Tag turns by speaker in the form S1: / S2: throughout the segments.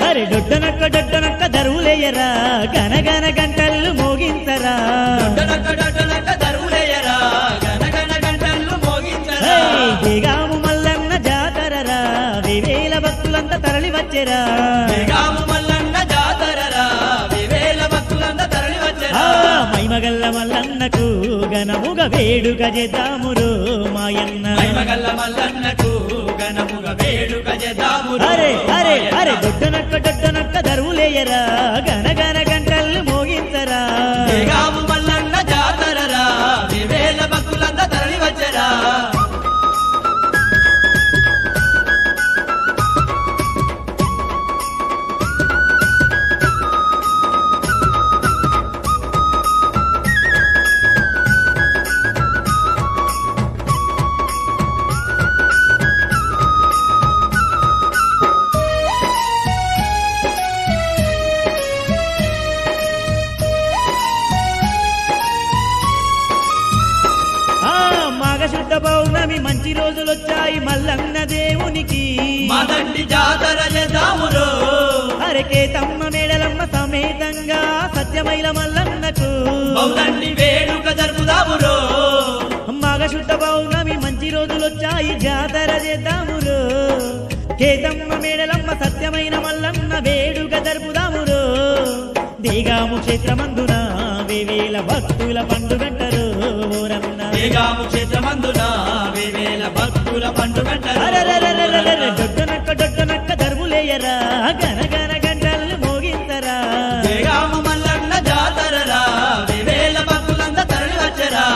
S1: అరే డొడ్డనక్క డొడ్డనక్క దరువులేయరా గనగన గంటలు మోగించరా
S2: డొడ్డనక్క డొడ్డనక్క దరువులేయరా గనగన గంటలు మోగించరా
S1: హే, దిగాము మల్లన్న జాతరరా వివేల భక్తులంతా తరలి వచ్చెరా
S2: దిగాము మల్లన్న జాతరరా వివేల భక్తులంతా తరలి
S1: ఆ,
S2: వచ్చరా
S1: మైమగల్ల మల్లన్నకు గనముగ వేడుక చేద్దామురు మాయన్న
S2: మహిమగల్ల మల్లన్నకు ఘనముగ వేడుక చేద్దాము
S1: అరే అరే అరే డొడ్డనక్క డొడ్డనక్క దరువులేయరా గనగన గంటలు మోగించరా
S2: దిగాము మల్లన్న జాతరరా వివేల భక్తులంతా తరలి వచ్చరా
S1: ఆ మాఘశుద్ధ పౌర్ణమి మంచి రోజులొచ్చాయి మల్లన్న దేవునికి
S2: మదండి జాతర చేద్దామురో
S1: అరకే తమ్మ మేడలమ్మ సమేతంగా సత్యమైల మల్లన్నకు
S2: మౌదండి వేడుక జరుపుదామురో
S1: మాఘశుద్ధ పౌర్ణమి మంచి రోజులొచ్చాయి జాతర చేద్దామురు కేతమ్మ మేడలమ్మ సత్యమైన మల్లన్న వేడుక జరుపుదామురు దిగాము క్షేత్రమందున వేవేల భక్తుల పండుగంటరు ఊరన్న
S2: దిగాము క్షేత్రమందున వివేల భక్తుల పండుగంటారు
S1: అరెరెరెరెరెరె, డొడ్డనక్క డొడ్డనక్క దరువులేయరా గనగన గంటలు మోగించరా
S2: దిగాము మల్లన్న జాతరరా వివేల భక్తులంతా తరలి వచ్చరా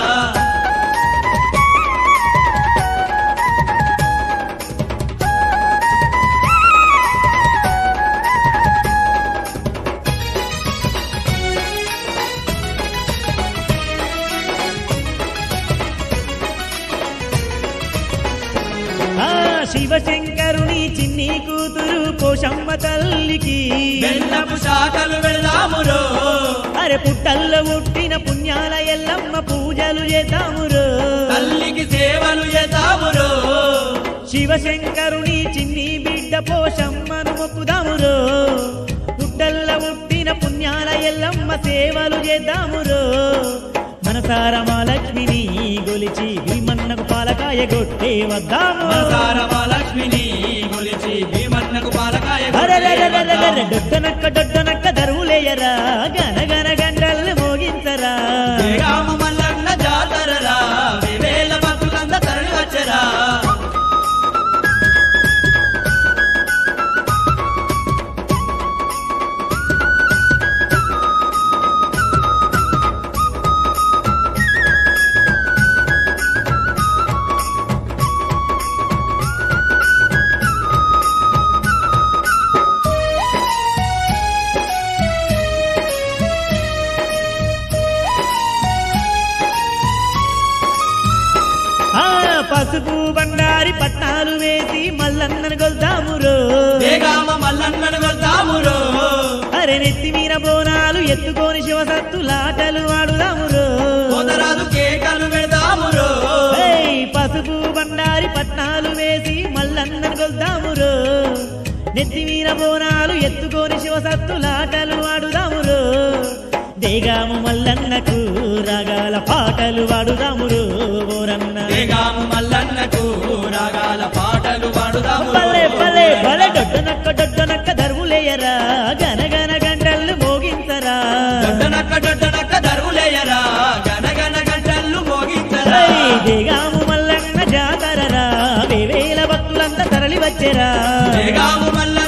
S1: ఆ శివశంకరుని చిన్ని కూతురు పోషమ్మ తల్లికి
S2: బెల్లపు శాఖలు వెళదామురో
S1: అరె పుట్టల్లో పుట్టిన పుణ్యాల ఎల్లమ్మ పూజలు చేద్దామురు
S2: తల్లికి సేవలు చేద్దామురో
S1: శివశంకరుని చిన్ని బిడ్డ పోషమ్మను మొక్కుదామురు పుట్టల్లో పుట్టిన పుణ్యాల ఎల్లమ్మ సేవలు చేద్దామురు మనసార మా లక్ష్మిని గొలిచి భీమన్నకు పాలకాయ కొట్టే వద్దాము
S2: మనసార మహాలక్ష్మిని కొలిచి భీమన్నకు పాలకాయ
S1: అరెరెరెరెరెరె, డొడ్డనక్క డొడ్డనక్క దరువులేయరా గనగన గంటలు మోగించరా
S2: దిగామ మల్లన్న జాతరరా వివేల భక్తులంతా తరలి వచ్చరా
S1: ఆ పసుపు బండారి పట్నాలు వేసి మల్లన్నను గొల్దామురో
S2: దిగామ మల్లన్నను కొడతామురో
S1: అరె నెత్తి మీర బోనాలు ఎత్తుకొని శివసత్తులాటలు ఆడుదామురో
S2: పోతరాజు కేకలు పెడతామురో
S1: ఏయ్, పసుపు బండారి పట్నాలు వేసి మల్లన్నను గొల్దామురో నెత్తి మీర బోనాలు ఎత్తుకొని శివసత్తులాటలు ఆడుదామురో దేగాము మల్లన్నకు రాగాల పాటలు వాడుదామురు ఓరన్న
S2: దిగాము మల్లన్నకు రాగాల పాటలు పాడుదాము
S1: పల్లె పల్లె పల్లె డొడ్డనక్క డొడ్డనక్క దరువులేయరా గనగన గంటలు మోగించరా
S2: దొడ్డనక్క దొడ్డనక్క దరువులేయరా గనగన గంటలు మోగించరా
S1: ఏయ్, దిగాము మల్లన్న జాతరరా వేవేల భక్తులంతా తరలి వచ్చెరా
S2: దిగాము మల్ల